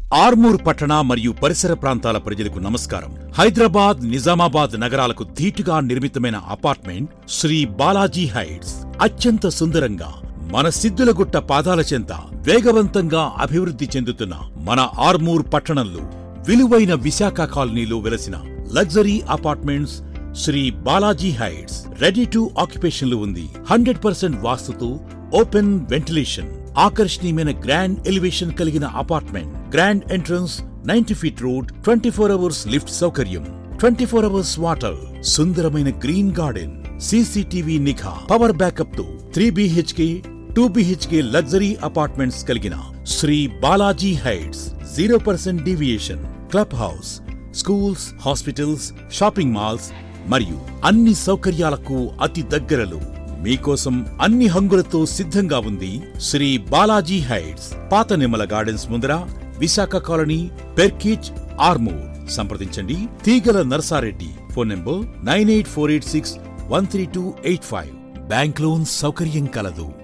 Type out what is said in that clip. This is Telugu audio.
ఆర్మూర్ పట్టణ మరియు పరిసర ప్రాంతాల ప్రజలకు నమస్కారం హైదరాబాద్ నిజామాబాద్ నగరాలకు ధీటుగా నిర్మితమైన అపార్ట్మెంట్ శ్రీ బాలాజీ హైట్స్ అత్యంత సుందరంగా మన సిద్ధులగుట్ట పాదాల చెంత వేగవంతంగా అభివృద్ధి చెందుతున్న మన ఆర్మూర్ పట్టణంలో విలువైన విశాఖ కాలనీలో వెలసిన luxury apartments Sri Balaji heights ready to occupation లో ఉంది హండ్రెడ్ పర్సెంట్ వాస్తుతో ఓపెన్ వెంటిలేషన్ ఆకర్షణీయమైన గ్రాండ్ ఎలివేషన్ కలిగిన apartment grand entrance ninety feet road twenty four hours lift సౌకర్యం ట్వంటీ ఫోర్ అవర్స్ వాటర్ సుందరమైన గ్రీన్ గార్డెన్ సీసీటీవీ నిఘా పవర్ బ్యాకప్ తో three BHK two BHK luxury apartments కలిగిన Sri Balaji heights zero percent deviation club house schools hospitals shopping malls మరియు అన్ని సౌకర్యాలకు అతి దగ్గరలో మీకోసం అన్ని హంగులతో సిద్ధంగా ఉంది శ్రీ బాలాజీ హైట్స్ పాత నిమ్మల గార్డెన్స్ ముందర విశాఖ కాలనీ పెర్కిచ్ ఆర్మూర్ సంప్రదించండి Teegala Narsa Reddy phone number nine eight four eight six one three two eight five bank loan సౌకర్యం కలదు